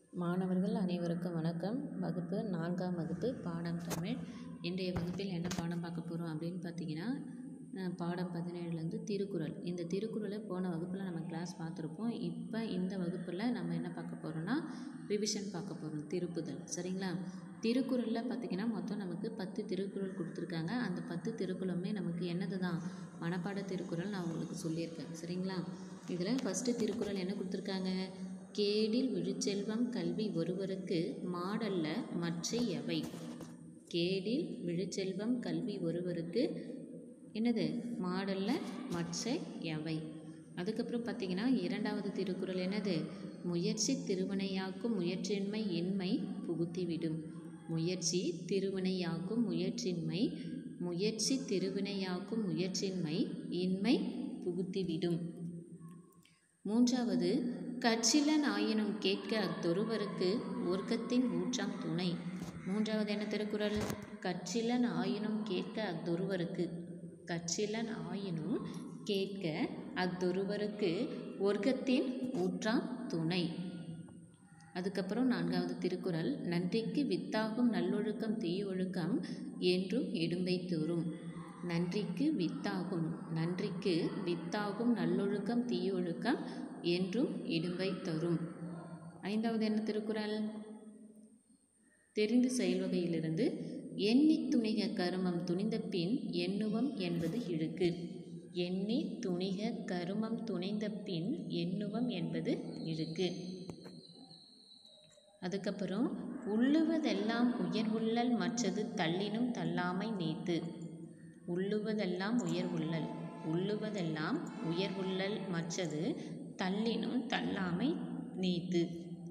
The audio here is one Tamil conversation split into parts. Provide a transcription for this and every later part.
மாணவர்கள் அனைவருக்கும் வணக்கம் வகுப்பு நான்காம் வகுப்பு பாடம் தமிழ் இன்றைய வகுப்பில் என்ன பாடம் பார்க்க போகிறோம் அப்படின்னு பார்த்தீங்கன்னா அஹ், பாடம் பதினேழுலேருந்து திருக்குறள் இந்த திருக்குறளை போன வகுப்பில் நம்ம கிளாஸ் பார்த்துருப்போம் இப்போ இந்த வகுப்பில் நம்ம என்ன பார்க்க போகிறோம்னா ரிவிஷன் பார்க்க போகிறோம் திருப்புதல் சரிங்களா திருக்குறளில் பார்த்தீங்கன்னா மொத்தம் நமக்கு பத்து திருக்குறள் கொடுத்துருக்காங்க அந்த பத்து திருக்குறளுமே நமக்கு என்னது தான் மனப்பாட திருக்குறள் நான் உங்களுக்கு சொல்லியிருக்கேன் சரிங்களா இதில் ஃபஸ்ட்டு திருக்குறள் என்ன கொடுத்துருக்காங்க கேடில் விழுச்செல்வம் கல்வி ஒருவருக்கு மாடல்ல மற்றை எவை கேடில் விழுச்செல்வம் கல்வி ஒருவருக்கு என்னது மாடல்ல மற்ற எவை அதுக்கப்புறம் பார்த்தீங்கன்னா இரண்டாவது திருக்குறள் என்னது முயற்சி திருவினையாக்கும் முயற்சியின்மை இன்மை புகுத்திவிடும் முயற்சி திருவினையாக்கும் முயற்சின்மை முயற்சி திருவினையாக்கும் முயற்சின்மை இன்மை புகுத்திவிடும் மூன்றாவது கச்சிலன் ஆயினும் கேட்க அத்தொருவருக்கு ஒர்க்கத்தின் ஊற்றாம் துணை மூன்றாவது என்ன திருக்குறள் கச்சிலன் ஆயினும் கேட்க அத்தொருவருக்கு கச்சிலன் ஆயினும் கேட்க அத்தொருவருக்கு ஒர்க்கத்தின் ஊற்றாம் துணை அதுக்கப்புறம் நான்காவது திருக்குறள் நன்றிக்கு வித்தாகும் நல்லொழுக்கம் தீயொழுக்கம் என்றும் இடும்பை தோறும் நன்றிக்கு வித்தாகும் நன்றிக்கு வித்தாகும் நல்லொழுக்கம் தீயொழுக்கம் என்றும் இடும்பை தரும் ஐந்தாவது என்ன திருக்குறள் தெரிந்து செயல்வகையிலிருந்து எண்ணி துணிக கருமம் துணிந்த பின் எண்ணுவம் என்பது இழுக்கு எண்ணி துணிக கருமம் துணிந்த பின் எண்ணுவம் என்பது இழுக்கு அதுக்கப்புறம் உள்ளுவதெல்லாம் உயர்வுள்ளல் மற்றது தள்ளினும் தள்ளாமை நீத்து உள்ளுவதெல்லாம் உயர்வுள்ளல் உள்ளுவதெல்லாம் உயர்வுள்ளல் மற்றது தள்ளினும் தள்ளாமை நீத்து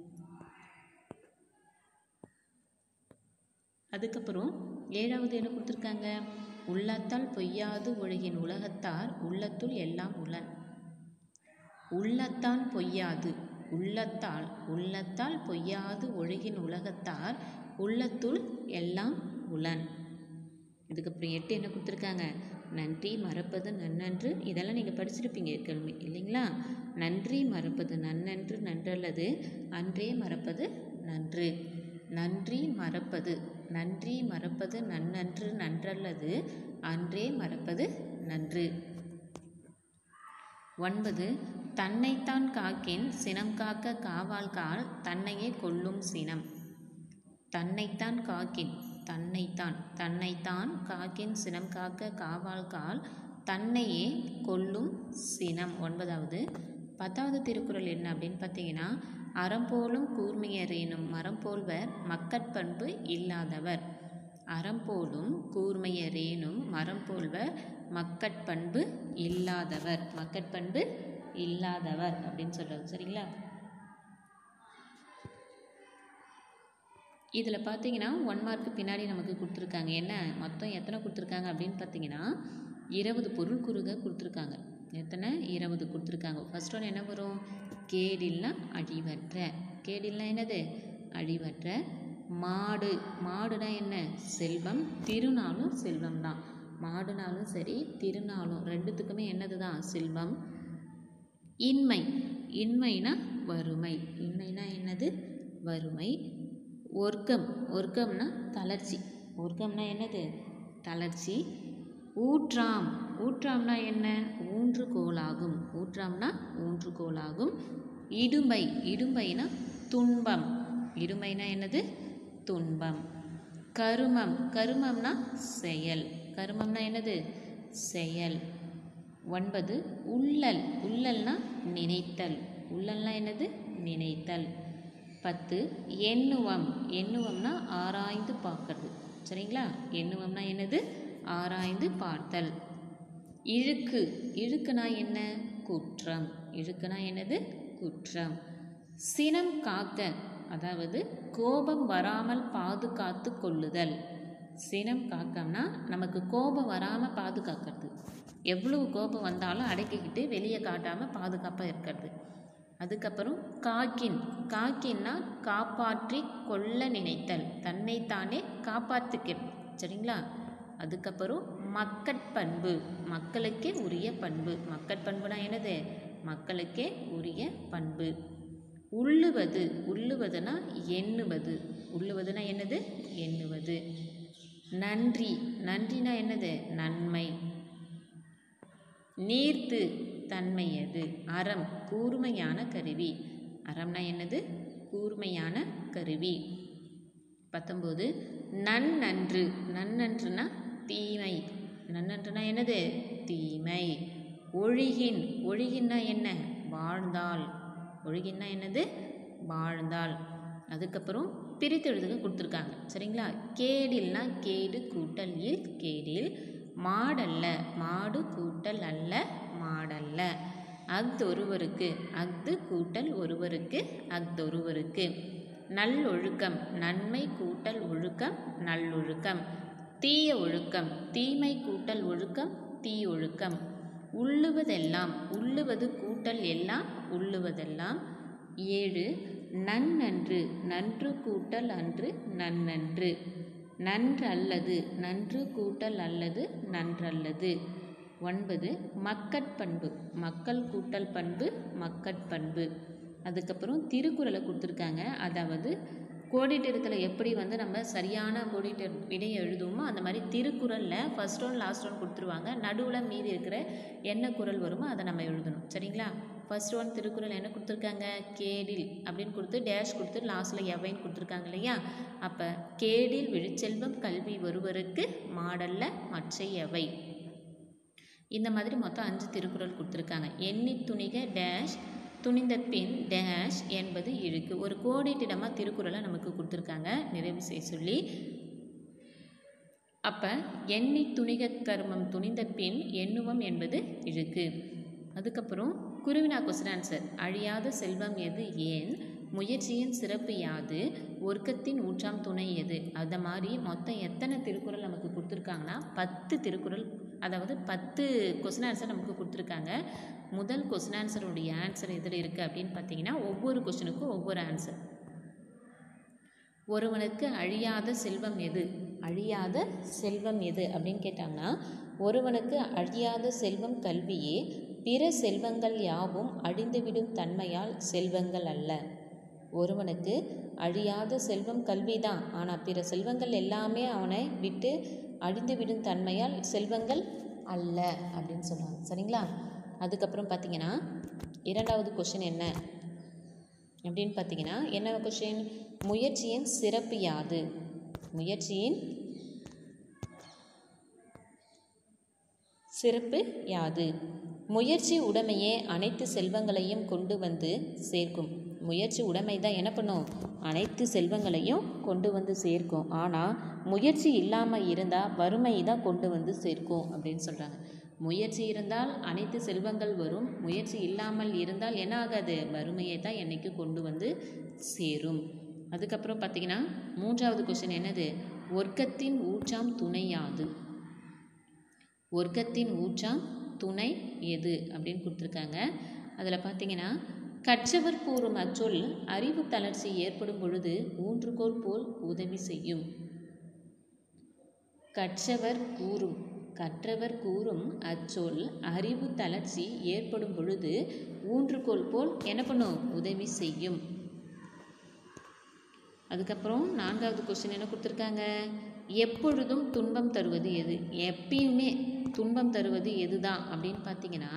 அதுக்கப்புறம் ஏழாவது என்ன கொடுத்துருக்காங்க உள்ளத்தால் பொய்யாது ஒழுகின் உலகத்தார் உள்ளத்துள் எல்லாம் உளன் உள்ளத்தான் பொய்யாது உள்ளத்தால் உள்ளத்தால் பொய்யாது ஒழுகின் உலகத்தார் உள்ளத்துள் எல்லாம் உளன் இதுக்கப்புறம் எட்டு என்ன கொடுத்துருக்காங்க நன்றி மறப்பது நன்னன்று இதெல்லாம் நீங்கள் படிச்சிருப்பீங்க ஏற்கனவே இல்லைங்களா நன்றி மறப்பது நன்னன்று நன்றல்லது அன்றே மறப்பது நன்று நன்றி மறப்பது நன்றி மறப்பது நன்னன்று நன்றல்லது அன்றே மறப்பது நன்று ஒன்பது தன்னைத்தான் காக்கின் சினம் காக்க காவால்கால் தன்னையே கொல்லும் சினம் தன்னைத்தான் காக்கின் தன்னைத்தான் தன்னைத்தான் காக்கின் சினம் காக்க காவால்கால் தன்னையே கொல்லும் சினம் ஒன்பதாவது பத்தாவது திருக்குறள் என்ன அப்படின்னு பார்த்தீங்கன்னா அறம்போலும் கூர்மையரேனும் மரம் போல்வர் மக்கட்பண்பு இல்லாதவர் அறம்போலும் கூர்மையரேனும் மரம் போல்வர் மக்கட்பண்பு இல்லாதவர் மக்கட்பண்பு இல்லாதவர் அப்படின்னு சொல்கிறாங்க சரிங்களா இதில் பார்த்தீங்கன்னா ஒன் மார்க்கு பின்னாடி நமக்கு கொடுத்துருக்காங்க என்ன மொத்தம் எத்தனை கொடுத்துருக்காங்க அப்படின்னு பார்த்தீங்கன்னா இருபது பொருள் குறுக கொடுத்துருக்காங்க எத்தனை இருபது கொடுத்துருக்காங்க ஃபர்ஸ்ட் ஒன் என்ன வரும் கேடில்னா அழிவற்ற கேடில்னா என்னது அழிவற்ற மாடு மாடுனா என்ன செல்வம் திருநாளும் செல்வம் தான் மாடுனாலும் சரி திருநாளும் ரெண்டுத்துக்குமே என்னது தான் செல்வம் இன்மை இன்மைனா வறுமை இன்மைனா என்னது வறுமை ஒர்க்கம் ஒர்க்கம்னா தளர்ச்சி ஒர்க்கம்னா என்னது தளர்ச்சி ஊற்றாம் ஊற்றாம்னா என்ன ஊன்றுகோலாகும் ஊற்றாம்னா ஊன்றுகோலாகும் இடும்பை இடும்பைனா துன்பம் இடும்பைனா என்னது துன்பம் கருமம் கருமம்னா செயல் கருமம்னா என்னது செயல் ஒன்பது உள்ளல் உள்ளல்னா நினைத்தல் உள்ளல்னா என்னது நினைத்தல் பத்து எண்ணுவம் எண்ணுவம்னா ஆராய்ந்து பார்க்கறது சரிங்களா எண்ணுவம்னா என்னது ஆராய்ந்து பார்த்தல் இழுக்கு இழுக்குனா என்ன குற்றம் இழுக்குனா என்னது குற்றம் சினம் காக்க அதாவது கோபம் வராமல் பாதுகாத்து கொள்ளுதல் சினம் காக்கம்னா நமக்கு கோபம் வராமல் பாதுகாக்கிறது எவ்வளவு கோபம் வந்தாலும் அடக்கிக்கிட்டு வெளியே காட்டாமல் பாதுகாப்பாக இருக்கிறது அதுக்கப்புறம் காக்கின் காக்கின்னா காப்பாற்றி கொள்ள நினைத்தல் தன்னைத்தானே காப்பாற்றிக்க சரிங்களா அதுக்கப்புறம் மக்கட்பண்பு மக்களுக்கே உரிய பண்பு மக்கட்பண்புனா என்னது மக்களுக்கே உரிய பண்பு உள்ளுவது உள்ளுவதுனா எண்ணுவது உள்ளுவதுனா என்னது எண்ணுவது நன்றி நன்றினா என்னது நன்மை நீர்த்து தன்மையது அறம் கூர்மையான கருவி அறம்னா என்னது கூர்மையான கருவி பத்தொம்போது நன்னன்று நன்னன்றுனா தீமை நன்னன்றுனா என்னது தீமை ஒழுகின் ஒழுகின்னா என்ன வாழ்ந்தால் ஒழுகின்னா என்னது வாழ்ந்தால் அதுக்கப்புறம் பிரித்து எழுதுக கொடுத்துருக்காங்க சரிங்களா கேடில்னா கேடு கூட்டல் இல் கேடில் மாடல்ல மாடு கூட்டல் அல்ல மாடல்ல அஃதொருவருக்கு அஃது கூட்டல் ஒருவருக்கு அஃதொருவருக்கு நல்லொழுக்கம் நன்மை கூட்டல் ஒழுக்கம் நல்லொழுக்கம் தீய ஒழுக்கம் தீமை கூட்டல் ஒழுக்கம் தீயொழுக்கம் உள்ளுவதெல்லாம் உள்ளுவது கூட்டல் எல்லாம் உள்ளுவதெல்லாம் ஏழு நன்னன்று நன்று கூட்டல் அன்று நன்னன்று நன்றல்லது நன்று கூட்டல் அல்லது நன்றல்லது ஒன்பது மக்கட்பண்பு மக்கள் கூட்டல் பண்பு மக்கட்பண்பு அதுக்கப்புறம் திருக்குறளை கொடுத்துருக்காங்க அதாவது கோடிட்டெழுத்தில் எப்படி வந்து நம்ம சரியான கோடிட்ட விடையை எழுதுவோமோ அந்த மாதிரி திருக்குறளில் ஃபஸ்ட் ஒன் லாஸ்ட் ஒன் கொடுத்துருவாங்க நடுவில் மீதி இருக்கிற என்ன குறள் வருமோ அதை நம்ம எழுதணும் சரிங்களா ஃபர்ஸ்ட் ஒன் திருக்குறள் என்ன கொடுத்துருக்காங்க கேடில் அப்படின்னு கொடுத்து டேஷ் கொடுத்து லாஸ்ட்டில் எவைன்னு கொடுத்துருக்காங்க இல்லையா அப்போ கேடில் விழுச்செல்வம் கல்வி ஒருவருக்கு மாடல்ல மற்ற எவை இந்த மாதிரி மொத்தம் அஞ்சு திருக்குறள் கொடுத்துருக்காங்க எண்ணி துணிக டேஷ் துணிந்த பின் டேஷ் என்பது இழுக்கு ஒரு கோடிட்டிடமாக திருக்குறளை நமக்கு கொடுத்துருக்காங்க நிறைவு செய்ய சொல்லி அப்போ எண்ணி துணிக கர்மம் துணிந்த பின் எண்ணுவம் என்பது இழுக்கு அதுக்கப்புறம் குருவினா கொஸ்டின் ஆன்சர் அழியாத செல்வம் எது ஏன் முயற்சியின் சிறப்பு யாது ஒர்க்கத்தின் ஊற்றாம் துணை எது அந்த மாதிரி மொத்தம் எத்தனை திருக்குறள் நமக்கு கொடுத்துருக்காங்கன்னா பத்து திருக்குறள் அதாவது பத்து கொஸ்டின் ஆன்சர் நமக்கு கொடுத்துருக்காங்க முதல் கொஸ்டின் ஆன்சருடைய ஆன்சர் எதில் இருக்குது அப்படின்னு பார்த்தீங்கன்னா ஒவ்வொரு கொஸ்டினுக்கும் ஒவ்வொரு ஆன்சர் ஒருவனுக்கு அழியாத செல்வம் எது அழியாத செல்வம் எது அப்படின்னு கேட்டாங்கன்னா ஒருவனுக்கு அழியாத செல்வம் கல்வியே பிற செல்வங்கள் யாவும் அழிந்துவிடும் தன்மையால் செல்வங்கள் அல்ல ஒருவனுக்கு அழியாத செல்வம் கல்விதான் ஆனால் பிற செல்வங்கள் எல்லாமே அவனை விட்டு அழிந்துவிடும் தன்மையால் செல்வங்கள் அல்ல அப்படின்னு சொல்லுவாங்க சரிங்களா அதுக்கப்புறம் பார்த்தீங்கன்னா இரண்டாவது கொஷின் என்ன அப்படின்னு பார்த்தீங்கன்னா என்ன கொஷின் முயற்சியின் சிறப்பு யாது முயற்சியின் சிறப்பு யாது முயற்சி உடைமையே அனைத்து செல்வங்களையும் கொண்டு வந்து சேர்க்கும் முயற்சி உடைமை தான் என்ன பண்ணும் அனைத்து செல்வங்களையும் கொண்டு வந்து சேர்க்கும் ஆனால் முயற்சி இல்லாமல் இருந்தால் வறுமை தான் கொண்டு வந்து சேர்க்கும் அப்படின்னு சொல்கிறாங்க முயற்சி இருந்தால் அனைத்து செல்வங்கள் வரும் முயற்சி இல்லாமல் இருந்தால் என்ன ஆகாது வறுமையை தான் என்னைக்கு கொண்டு வந்து சேரும் அதுக்கப்புறம் பார்த்தீங்கன்னா மூன்றாவது கொஸ்டின் என்னது ஒர்க்கத்தின் ஊற்றாம் துணையாது ஒர்க்கத்தின் ஊற்றாம் துணை எது அப்படின்னு கொடுத்துருக்காங்க அதில் பார்த்தீங்கன்னா கற்றவர் கூறும் அச்சொல் அறிவு தளர்ச்சி ஏற்படும் பொழுது ஊன்றுகோல் போல் உதவி செய்யும் கற்றவர் கூறும் கற்றவர் கூறும் அச்சொல் அறிவு தளர்ச்சி ஏற்படும் பொழுது ஊன்றுகோல் போல் என்ன பண்ணும் உதவி செய்யும் அதுக்கப்புறம் நான்காவது கொஸ்டின் என்ன கொடுத்துருக்காங்க எப்பொழுதும் துன்பம் தருவது எது எப்பயுமே துன்பம் தருவது எதுதான் அப்படின்னு பார்த்தீங்கன்னா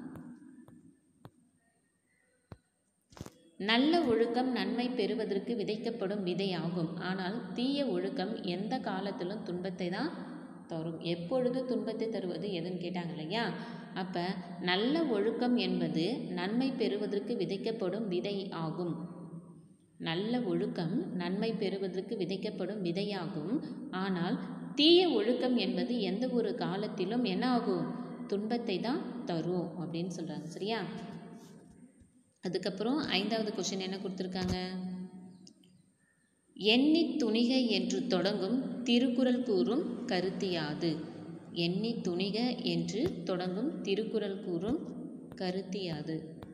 நல்ல ஒழுக்கம் நன்மை பெறுவதற்கு விதைக்கப்படும் விதையாகும் ஆனால் தீய ஒழுக்கம் எந்த காலத்திலும் துன்பத்தை தான் தரும் எப்பொழுது துன்பத்தை தருவது எதுன்னு கேட்டாங்க இல்லையா அப்போ நல்ல ஒழுக்கம் என்பது நன்மை பெறுவதற்கு விதைக்கப்படும் விதை ஆகும் நல்ல ஒழுக்கம் நன்மை பெறுவதற்கு விதைக்கப்படும் விதையாகும் ஆனால் தீய ஒழுக்கம் என்பது எந்த ஒரு காலத்திலும் என்ன ஆகும் துன்பத்தை தான் தரும் அப்படின்னு சொல்கிறாங்க சரியா அதுக்கப்புறம் ஐந்தாவது கொஷின் என்ன கொடுத்துருக்காங்க எண்ணி துணிக என்று தொடங்கும் திருக்குறள் கூறும் கருத்தியாது எண்ணி துணிக என்று தொடங்கும் திருக்குறள் கூறும் கருத்தியாது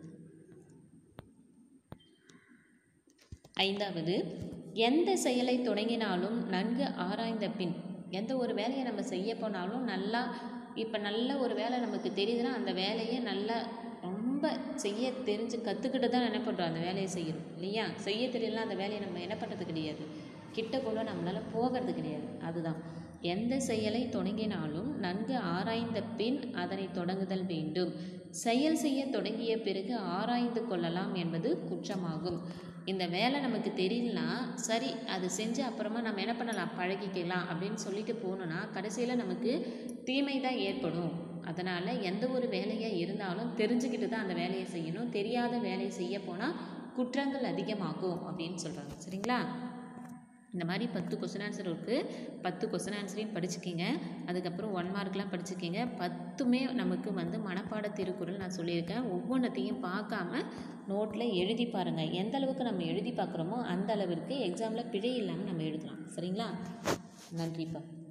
ஐந்தாவது எந்த செயலை தொடங்கினாலும் நன்கு ஆராய்ந்த பின் எந்த ஒரு வேலையை நம்ம செய்ய போனாலும் நல்லா இப்போ நல்ல ஒரு வேலை நமக்கு தெரியுதுன்னா அந்த வேலையை நல்லா ரொம்ப ரொம்ப செய்ய தெரிஞ்சு கற்றுக்கிட்டு தான் என்ன பண்ணுறோம் அந்த வேலையை செய்யணும் இல்லையா செய்ய தெரியலனா அந்த வேலையை நம்ம என்ன பண்ணுறது கிடையாது கிட்ட கூட நம்மளால் போகிறது கிடையாது அதுதான் எந்த செயலை தொடங்கினாலும் நன்கு ஆராய்ந்த பின் அதனை தொடங்குதல் வேண்டும் செயல் செய்ய தொடங்கிய பிறகு ஆராய்ந்து கொள்ளலாம் என்பது குற்றமாகும் இந்த வேலை நமக்கு தெரியலனா சரி அது செஞ்சு அப்புறமா நம்ம என்ன பண்ணலாம் பழகிக்கலாம் அப்படின்னு சொல்லிட்டு போனோன்னா கடைசியில் நமக்கு தீமை தான் ஏற்படும் அதனால் எந்த ஒரு வேலையாக இருந்தாலும் தெரிஞ்சுக்கிட்டு தான் அந்த வேலையை செய்யணும் தெரியாத வேலையை செய்ய போனால் குற்றங்கள் அதிகமாகும் அப்படின்னு சொல்கிறாங்க சரிங்களா இந்த மாதிரி பத்து கொஸ்டின் ஆன்சர் இருக்குது பத்து கொஸ்டின் ஆன்சரையும் படிச்சுக்கிங்க அதுக்கப்புறம் ஒன் மார்க்லாம் படிச்சுக்கிங்க பத்துமே நமக்கு வந்து மனப்பாட திருக்குறள் நான் சொல்லியிருக்கேன் ஒவ்வொன்றத்தையும் பார்க்காம நோட்டில் எழுதி பாருங்கள் எந்த அளவுக்கு நம்ம எழுதி பார்க்குறோமோ அந்த அளவிற்கு எக்ஸாமில் பிழை இல்லாமல் நம்ம எழுதலாம் சரிங்களா நன்றிப்பா